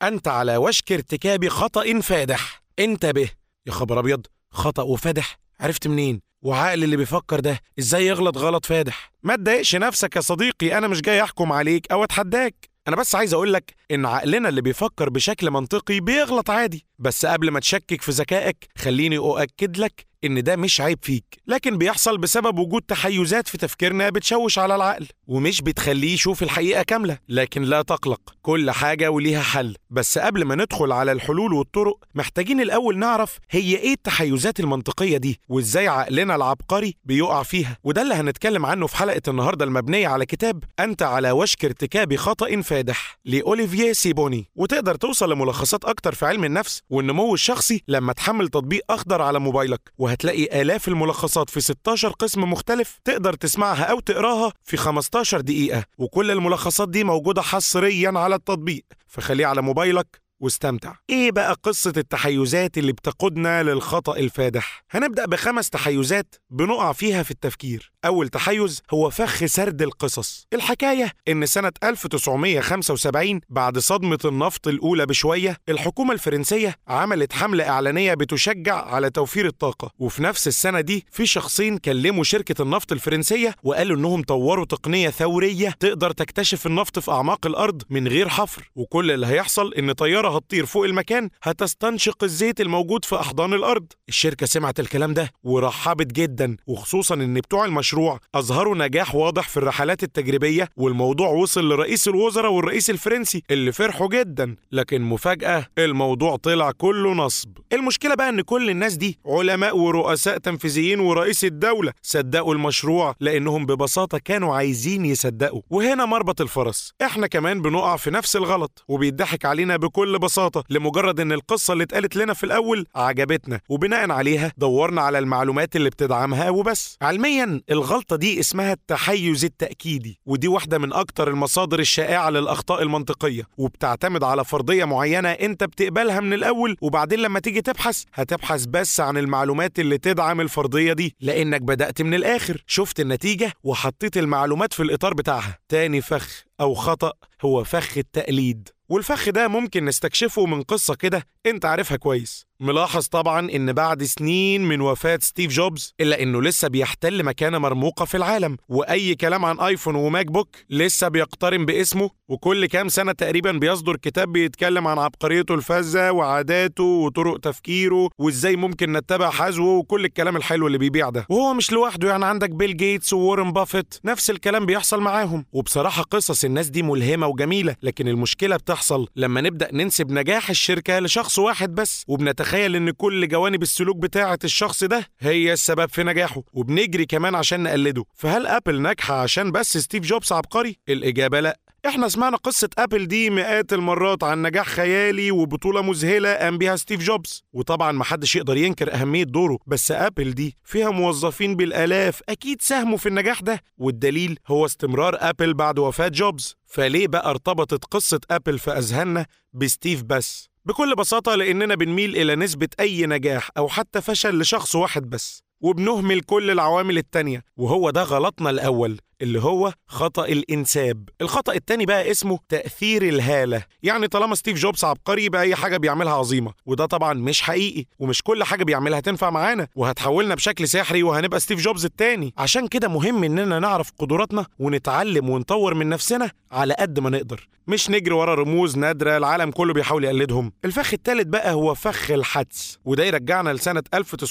أنت على وشك ارتكاب خطأ فادح انتبه يا خبر أبيض خطأ وفادح عرفت منين وعقل اللي بيفكر ده ازاي يغلط غلط فادح ما تضايقش نفسك يا صديقي انا مش جاي احكم عليك او اتحداك انا بس عايز اقولك ان عقلنا اللي بيفكر بشكل منطقي بيغلط عادي بس قبل ما تشكك في ذكائك خليني اؤكد لك ان ده مش عيب فيك لكن بيحصل بسبب وجود تحيزات في تفكيرنا بتشوش على العقل ومش بتخليه يشوف الحقيقه كامله لكن لا تقلق كل حاجه وليها حل بس قبل ما ندخل على الحلول والطرق محتاجين الاول نعرف هي ايه التحيزات المنطقيه دي وازاي عقلنا العبقري بيقع فيها وده اللي هنتكلم عنه في حلقه النهارده المبنيه على كتاب انت على وشك ارتكاب خطا فادح لاوليفيه سيبوني وتقدر توصل لملخصات اكتر في علم النفس والنمو الشخصي لما تحمل تطبيق اخضر على موبايلك وهتلاقي آلاف الملخصات في 16 قسم مختلف تقدر تسمعها أو تقراها في 15 دقيقة وكل الملخصات دي موجودة حصريا على التطبيق فخليه على موبايلك واستمتع ايه بقى قصة التحيزات اللي بتقودنا للخطأ الفادح هنبدأ بخمس تحيزات بنقع فيها في التفكير أول تحيز هو فخ سرد القصص الحكاية إن سنة 1975 بعد صدمة النفط الأولى بشوية الحكومة الفرنسية عملت حملة إعلانية بتشجع على توفير الطاقة وفي نفس السنة دي في شخصين كلموا شركة النفط الفرنسية وقالوا إنهم طوروا تقنية ثورية تقدر تكتشف النفط في أعماق الأرض من غير حفر وكل اللي هيحصل إن طيارة هتطير فوق المكان هتستنشق الزيت الموجود في أحضان الأرض الشركة سمعت الكلام ده ورحبت جدا وخصوصا إن بتوع المشروع أظهروا نجاح واضح في الرحلات التجريبية والموضوع وصل لرئيس الوزراء والرئيس الفرنسي اللي فرحوا جدا لكن مفاجأة الموضوع طلع كله نصب المشكلة بقى إن كل الناس دي علماء ورؤساء تنفيذيين ورئيس الدولة صدقوا المشروع لأنهم ببساطة كانوا عايزين يصدقوا وهنا مربط الفرس احنا كمان بنقع في نفس الغلط وبيضحك علينا بكل ببساطة لمجرد إن القصة اللي اتقالت لنا في الأول عجبتنا وبناء عليها دورنا على المعلومات اللي بتدعمها وبس علميا الغلطة دي اسمها التحيز التأكيدي ودي واحدة من أكتر المصادر الشائعة للأخطاء المنطقية وبتعتمد على فرضية معينة أنت بتقبلها من الأول وبعدين لما تيجي تبحث هتبحث بس عن المعلومات اللي تدعم الفرضية دي لأنك بدأت من الآخر شفت النتيجة وحطيت المعلومات في الإطار بتاعها تاني فخ أو خطأ هو فخ التقليد والفخ ده ممكن نستكشفه من قصة كده انت عارفها كويس ملاحظ طبعا ان بعد سنين من وفاة ستيف جوبز الا انه لسه بيحتل مكانة مرموقة في العالم واي كلام عن ايفون وماك بوك لسه بيقترن باسمه وكل كام سنة تقريبا بيصدر كتاب بيتكلم عن عبقريته الفذة وعاداته وطرق تفكيره وازاي ممكن نتبع حذوه وكل الكلام الحلو اللي بيبيع ده وهو مش لوحده يعني عندك بيل جيتس وورن بافيت نفس الكلام بيحصل معاهم وبصراحة قصص الناس دي ملهمة وجميلة لكن المشكلة بتحصل لما نبدأ ننسب نجاح الشركة لشخص واحد بس وبنتخيل ان كل جوانب السلوك بتاعة الشخص ده هي السبب في نجاحه وبنجري كمان عشان نقلده فهل ابل ناجحة عشان بس ستيف جوبز عبقري الإجابة لا احنا سمعنا قصة ابل دي مئات المرات عن نجاح خيالي وبطولة مذهلة قام بيها ستيف جوبز وطبعا محدش يقدر ينكر اهمية دوره بس ابل دي فيها موظفين بالالاف اكيد ساهموا في النجاح ده والدليل هو استمرار ابل بعد وفاة جوبز فليه بقى ارتبطت قصة ابل في اذهاننا بستيف بس بكل بساطة لاننا بنميل الى نسبة اي نجاح او حتى فشل لشخص واحد بس وبنهمل كل العوامل التانية وهو ده غلطنا الأول اللي هو خطأ الإنساب الخطأ التاني بقى اسمه تأثير الهالة يعني طالما ستيف جوبز عبقري يبقى أي حاجة بيعملها عظيمة وده طبعا مش حقيقي ومش كل حاجة بيعملها تنفع معانا وهتحولنا بشكل سحري وهنبقى ستيف جوبز التاني عشان كده مهم إننا نعرف قدراتنا ونتعلم ونطور من نفسنا على قد ما نقدر مش نجري ورا رموز نادرة العالم كله بيحاول يقلدهم الفخ التالت بقى هو فخ الحدس وده يرجعنا لسنة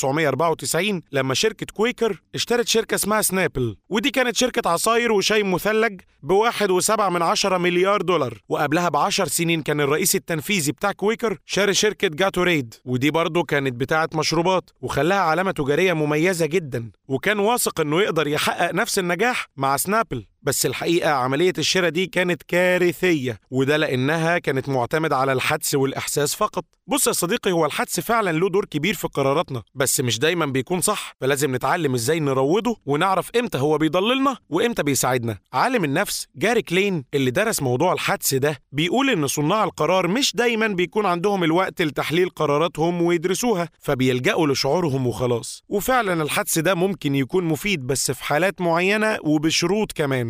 1994 لما شركة كويكر اشترت شركة اسمها سنابل ودي كانت شركة عصاير وشاي مثلج بواحد وسبعة من عشرة مليار دولار وقبلها بعشر سنين كان الرئيس التنفيذي بتاع كويكر شاري شركة جاتوريد ودي برضه كانت بتاعة مشروبات وخلاها علامة تجارية مميزة جدا وكان واثق انه يقدر يحقق نفس النجاح مع سنابل بس الحقيقة عملية الشراء دي كانت كارثية وده لأنها كانت معتمدة على الحدس والإحساس فقط بص يا صديقي هو الحدس فعلا له دور كبير في قراراتنا بس مش دايما بيكون صح فلازم نتعلم ازاي نروضه ونعرف امتى هو بيضللنا وامتى بيساعدنا عالم النفس جاري كلين اللي درس موضوع الحدس ده بيقول ان صناع القرار مش دايما بيكون عندهم الوقت لتحليل قراراتهم ويدرسوها فبيلجأوا لشعورهم وخلاص وفعلا الحدس ده ممكن يكون مفيد بس في حالات معينة وبشروط كمان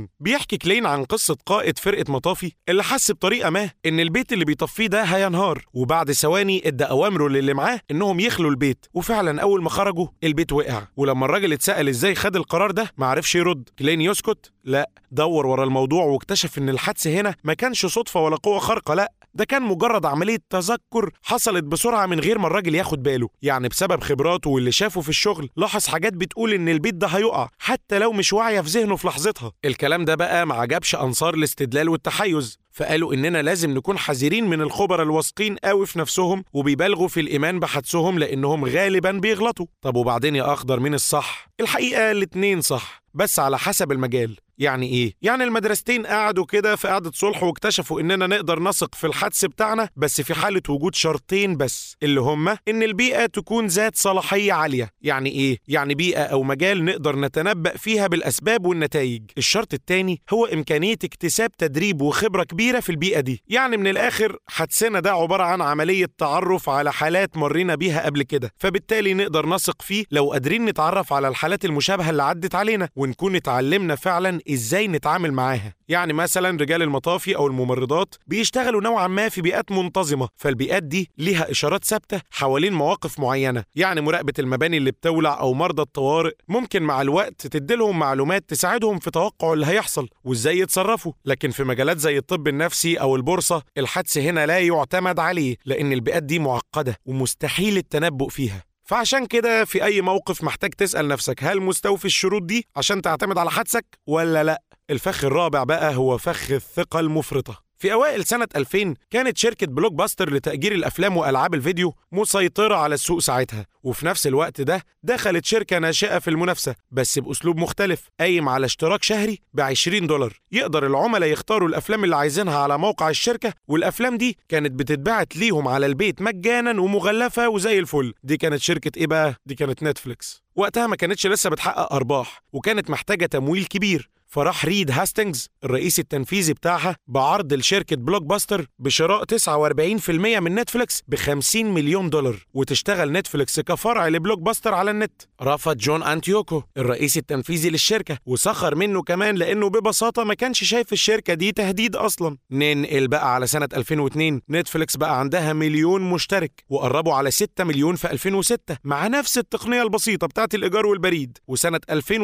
جون بيحكي كلين عن قصة قائد فرقة مطافي اللي حس بطريقة ما إن البيت اللي بيطفيه ده هينهار وبعد ثواني ادى أوامره للي معاه إنهم يخلوا البيت وفعلا أول ما خرجوا البيت وقع ولما الراجل اتسأل إزاي خد القرار ده معرفش يرد كلين يسكت لا دور ورا الموضوع واكتشف إن الحدث هنا ما كانش صدفة ولا قوة خارقة لا ده كان مجرد عملية تذكر حصلت بسرعة من غير ما الراجل ياخد باله يعني بسبب خبراته واللي شافه في الشغل لاحظ حاجات بتقول إن البيت ده هيقع حتى لو مش واعية في ذهنه في لحظتها الكلام ده بقى ما عجبش أنصار الاستدلال والتحيز فقالوا إننا لازم نكون حذرين من الخبراء الواثقين قوي في نفسهم وبيبالغوا في الإيمان بحدسهم لأنهم غالبا بيغلطوا طب وبعدين يا أخضر مين الصح؟ الحقيقة الاتنين صح بس على حسب المجال يعني ايه؟ يعني المدرستين قعدوا كده في قعدة صلح واكتشفوا اننا نقدر نثق في الحدس بتاعنا بس في حالة وجود شرطين بس اللي هما ان البيئة تكون ذات صلاحية عالية، يعني ايه؟ يعني بيئة او مجال نقدر نتنبأ فيها بالاسباب والنتائج. الشرط التاني هو امكانية اكتساب تدريب وخبرة كبيرة في البيئة دي، يعني من الاخر حدسنا ده عبارة عن عملية تعرف على حالات مرينا بيها قبل كده، فبالتالي نقدر نثق فيه لو قادرين نتعرف على الحالات المشابهة اللي عدت علينا ونكون اتعلمنا فعلا ازاي نتعامل معاها يعني مثلا رجال المطافي او الممرضات بيشتغلوا نوعا ما في بيئات منتظمه فالبيئات دي ليها اشارات ثابته حوالين مواقف معينه يعني مراقبه المباني اللي بتولع او مرضى الطوارئ ممكن مع الوقت تديلهم معلومات تساعدهم في توقع اللي هيحصل وازاي يتصرفوا لكن في مجالات زي الطب النفسي او البورصه الحدس هنا لا يعتمد عليه لان البيئات دي معقده ومستحيل التنبؤ فيها فعشان كده في أي موقف محتاج تسأل نفسك هل مستوفي الشروط دي عشان تعتمد على حدسك ولا لأ؟ الفخ الرابع بقى هو فخ الثقة المفرطة في أوائل سنة 2000 كانت شركة بلوك باستر لتأجير الأفلام وألعاب الفيديو مسيطرة على السوق ساعتها وفي نفس الوقت ده دخلت شركة ناشئة في المنافسة بس بأسلوب مختلف قايم على اشتراك شهري ب 20 دولار يقدر العملاء يختاروا الأفلام اللي عايزينها على موقع الشركة والأفلام دي كانت بتتبعت ليهم على البيت مجانا ومغلفة وزي الفل دي كانت شركة إيه بقى؟ دي كانت نتفليكس وقتها ما كانتش لسه بتحقق أرباح وكانت محتاجة تمويل كبير فراح ريد هاستنجز الرئيس التنفيذي بتاعها بعرض لشركة بلوك باستر بشراء 49% من نتفليكس ب 50 مليون دولار وتشتغل نتفليكس كفرع لبلوك باستر على النت رفض جون أنتيوكو الرئيس التنفيذي للشركة وسخر منه كمان لأنه ببساطة ما كانش شايف الشركة دي تهديد أصلا ننقل بقى على سنة 2002 نتفليكس بقى عندها مليون مشترك وقربوا على 6 مليون في 2006 مع نفس التقنية البسيطة بتاعت الإيجار والبريد وسنة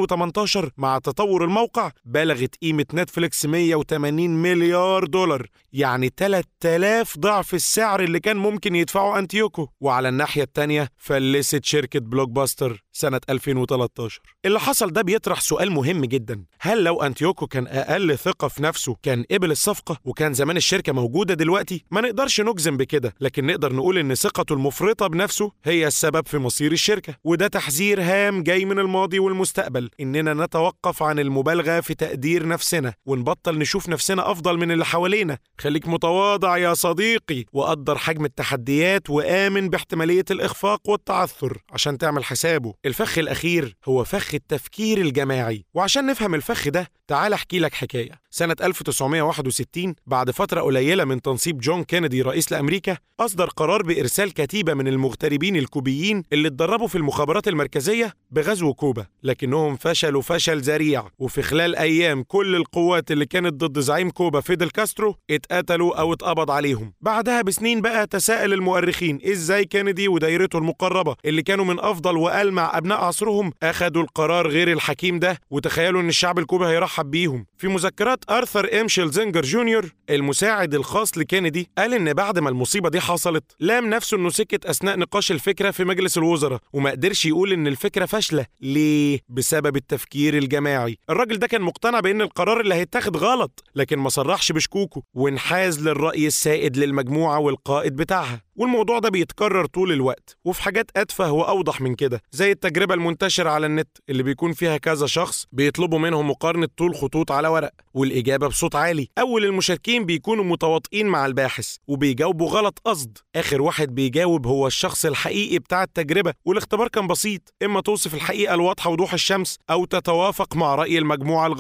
2018 مع تطور الموقع بلغت قيمة نتفليكس 180 مليار دولار يعني 3000 ضعف السعر اللي كان ممكن يدفعه أنتيوكو وعلى الناحية التانية فلست شركة بلوك باستر سنة 2013 اللي حصل ده بيطرح سؤال مهم جدا هل لو أنتيوكو كان أقل ثقة في نفسه كان قبل الصفقة وكان زمان الشركة موجودة دلوقتي ما نقدرش نجزم بكده لكن نقدر نقول إن ثقته المفرطة بنفسه هي السبب في مصير الشركة وده تحذير هام جاي من الماضي والمستقبل إننا نتوقف عن المبالغة في تقدير نفسنا ونبطل نشوف نفسنا أفضل من اللي حوالينا خليك متواضع يا صديقي وقدر حجم التحديات وآمن باحتمالية الإخفاق والتعثر عشان تعمل حسابه الفخ الأخير هو فخ التفكير الجماعي وعشان نفهم الفخ ده تعال أحكي لك حكاية سنة 1961 بعد فترة قليلة من تنصيب جون كينيدي رئيس لأمريكا أصدر قرار بإرسال كتيبة من المغتربين الكوبيين اللي اتدربوا في المخابرات المركزية بغزو كوبا لكنهم فشلوا فشل ذريع وفي خلال أيام كل القوات اللي كانت ضد زعيم كوبا فيدل كاسترو اتقتلوا أو اتقبض عليهم بعدها بسنين بقى تساءل المؤرخين إزاي كينيدي ودايرته المقربة اللي كانوا من أفضل وألمع أبناء عصرهم أخدوا القرار غير الحكيم ده وتخيلوا إن الشعب الكوبي هيرحب بيهم في مذكرات أرثر إم شيلزنجر جونيور المساعد الخاص لكينيدي قال إن بعد ما المصيبة دي حصلت لام نفسه إنه سكت أثناء نقاش الفكرة في مجلس الوزراء وما قدرش يقول إن الفكرة فاشلة ليه؟ بسبب التفكير الجماعي الراجل ده كان مقتنع بإن القرار اللي هيتاخد غلط لكن ما صرحش بشكوكه وانحاز للرأي السائد للمجموعة والقائد بتاعها والموضوع ده بيتكرر طول الوقت وفي حاجات أتفه وأوضح من كده زي التجربة المنتشرة على النت اللي بيكون فيها كذا شخص بيطلبوا منهم مقارنة طول خطوط على ورق والإجابة بصوت عالي أول المشاركين بيكونوا متواطئين مع الباحث وبيجاوبوا غلط قصد آخر واحد بيجاوب هو الشخص الحقيقي بتاع التجربة والاختبار كان بسيط إما توصف الحقيقة الواضحة وضوح الشمس أو تتوافق مع رأي المجموعة الغلط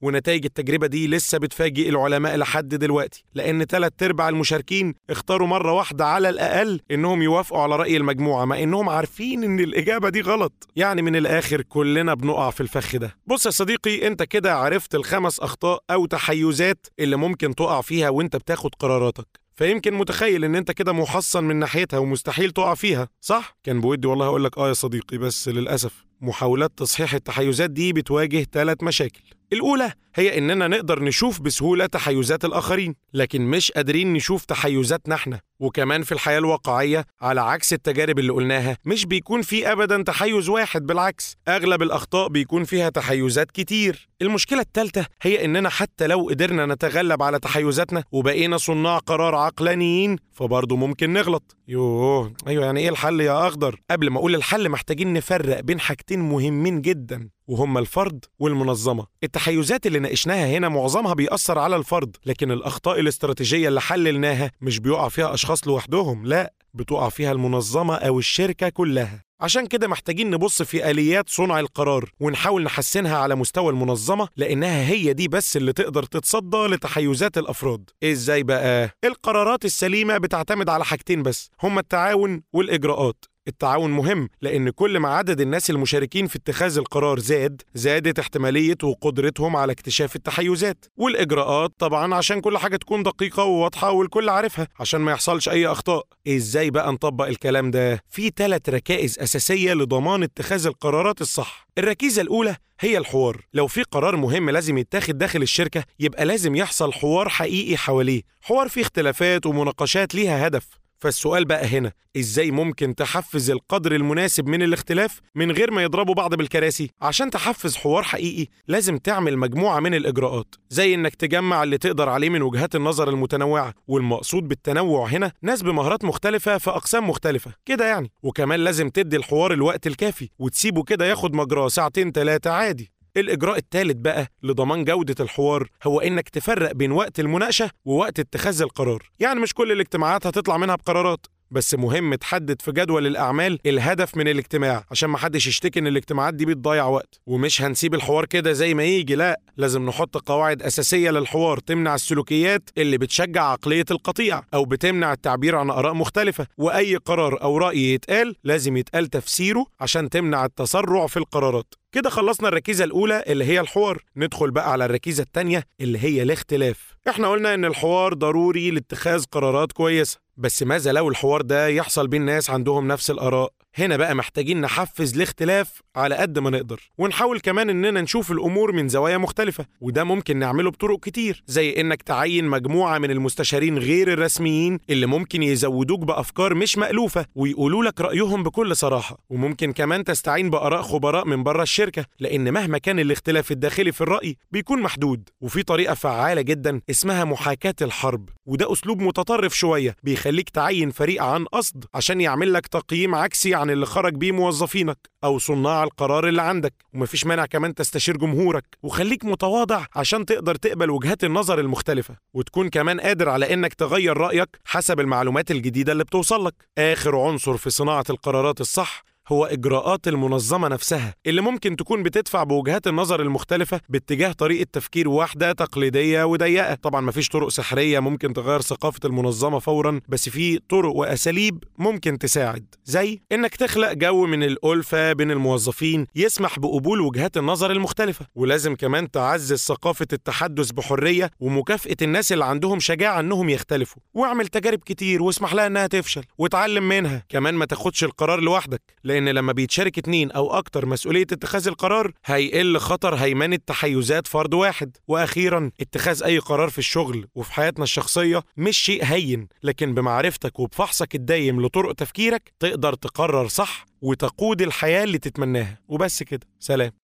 ونتائج التجربة دي لسه بتفاجئ العلماء لحد دلوقتي لأن تلات أرباع المشاركين اختاروا مرة واحدة على الأقل إنهم يوافقوا على رأي المجموعة مع إنهم عارفين إن الإجابة دي غلط يعني من الآخر كلنا بنقع في الفخ ده بص يا صديقي أنت كده عرفت الخمس أخطاء أو تحيزات اللي ممكن تقع فيها وأنت بتاخد قراراتك فيمكن متخيل ان انت كده محصن من ناحيتها ومستحيل تقع فيها صح كان بودي والله اقول لك اه يا صديقي بس للاسف محاولات تصحيح التحيزات دي بتواجه ثلاث مشاكل الأولى هي إننا نقدر نشوف بسهولة تحيزات الآخرين لكن مش قادرين نشوف تحيزاتنا احنا وكمان في الحياة الواقعية على عكس التجارب اللي قلناها مش بيكون في أبدا تحيز واحد بالعكس أغلب الأخطاء بيكون فيها تحيزات كتير المشكلة الثالثة هي إننا حتى لو قدرنا نتغلب على تحيزاتنا وبقينا صناع قرار عقلانيين فبرضه ممكن نغلط يوه أيوة يعني إيه الحل يا أخضر قبل ما أقول الحل محتاجين نفرق بين حاجتين مهمين جدا وهما الفرد والمنظمة التحيزات اللي ناقشناها هنا معظمها بيأثر على الفرد لكن الأخطاء الاستراتيجية اللي حللناها مش بيقع فيها أشخاص لوحدهم لا بتقع فيها المنظمة أو الشركة كلها عشان كده محتاجين نبص في آليات صنع القرار ونحاول نحسنها على مستوى المنظمة لأنها هي دي بس اللي تقدر تتصدى لتحيزات الأفراد إزاي بقى؟ القرارات السليمة بتعتمد على حاجتين بس هما التعاون والإجراءات التعاون مهم لأن كل ما عدد الناس المشاركين في اتخاذ القرار زاد زادت احتمالية وقدرتهم على اكتشاف التحيزات والإجراءات طبعا عشان كل حاجة تكون دقيقة وواضحة والكل عارفها عشان ما يحصلش أي أخطاء إزاي بقى نطبق الكلام ده؟ في ثلاث ركائز أساسية لضمان اتخاذ القرارات الصح الركيزة الأولى هي الحوار لو في قرار مهم لازم يتاخد داخل الشركة يبقى لازم يحصل حوار حقيقي حواليه حوار فيه اختلافات ومناقشات ليها هدف فالسؤال بقى هنا ازاي ممكن تحفز القدر المناسب من الاختلاف من غير ما يضربوا بعض بالكراسي عشان تحفز حوار حقيقي لازم تعمل مجموعة من الإجراءات زي إنك تجمع اللي تقدر عليه من وجهات النظر المتنوعة والمقصود بالتنوع هنا ناس بمهارات مختلفة في أقسام مختلفة كده يعني وكمان لازم تدي الحوار الوقت الكافي وتسيبه كده ياخد مجراه ساعتين ثلاثة عادي الإجراء الثالث بقى لضمان جودة الحوار هو إنك تفرق بين وقت المناقشة ووقت اتخاذ القرار يعني مش كل الاجتماعات هتطلع منها بقرارات بس مهم تحدد في جدول الأعمال الهدف من الاجتماع عشان ما حدش يشتكي إن الاجتماعات دي بتضيع وقت ومش هنسيب الحوار كده زي ما يجي لا لازم نحط قواعد أساسية للحوار تمنع السلوكيات اللي بتشجع عقلية القطيع أو بتمنع التعبير عن آراء مختلفة وأي قرار أو رأي يتقال لازم يتقال تفسيره عشان تمنع التسرع في القرارات كده خلصنا الركيزة الأولى اللي هي الحوار ندخل بقى على الركيزة التانية اللي هي الاختلاف احنا قلنا ان الحوار ضروري لاتخاذ قرارات كويسة بس ماذا لو الحوار ده يحصل بين ناس عندهم نفس الآراء هنا بقى محتاجين نحفز الاختلاف على قد ما نقدر ونحاول كمان اننا نشوف الامور من زوايا مختلفه وده ممكن نعمله بطرق كتير زي انك تعين مجموعه من المستشارين غير الرسميين اللي ممكن يزودوك بافكار مش مالوفه ويقولوا لك رايهم بكل صراحه وممكن كمان تستعين باراء خبراء من بره الشركه لان مهما كان الاختلاف الداخلي في الراي بيكون محدود وفي طريقه فعاله جدا اسمها محاكاه الحرب وده اسلوب متطرف شويه بيخليك تعين فريق عن قصد عشان يعمل لك تقييم عكسي عن اللي خرج بيه موظفينك او صناع القرار اللي عندك ومفيش مانع كمان تستشير جمهورك وخليك متواضع عشان تقدر تقبل وجهات النظر المختلفة وتكون كمان قادر على انك تغير رأيك حسب المعلومات الجديدة اللي بتوصل لك اخر عنصر في صناعة القرارات الصح هو إجراءات المنظمة نفسها اللي ممكن تكون بتدفع بوجهات النظر المختلفة باتجاه طريقة تفكير واحدة تقليدية وضيقة طبعا مفيش طرق سحرية ممكن تغير ثقافة المنظمة فورا بس في طرق وأساليب ممكن تساعد زي إنك تخلق جو من الألفة بين الموظفين يسمح بقبول وجهات النظر المختلفة ولازم كمان تعزز ثقافة التحدث بحرية ومكافأة الناس اللي عندهم شجاعة إنهم يختلفوا واعمل تجارب كتير واسمح لها إنها تفشل وتعلم منها كمان ما تاخدش القرار لوحدك لأن لما بيتشارك اتنين أو أكتر مسؤولية اتخاذ القرار هيقل خطر هيمنة تحيزات فرد واحد وأخيرا اتخاذ أي قرار في الشغل وفي حياتنا الشخصية مش شيء هين لكن بمعرفتك وبفحصك الدايم لطرق تفكيرك تقدر تقرر صح وتقود الحياة اللي تتمناها وبس كده سلام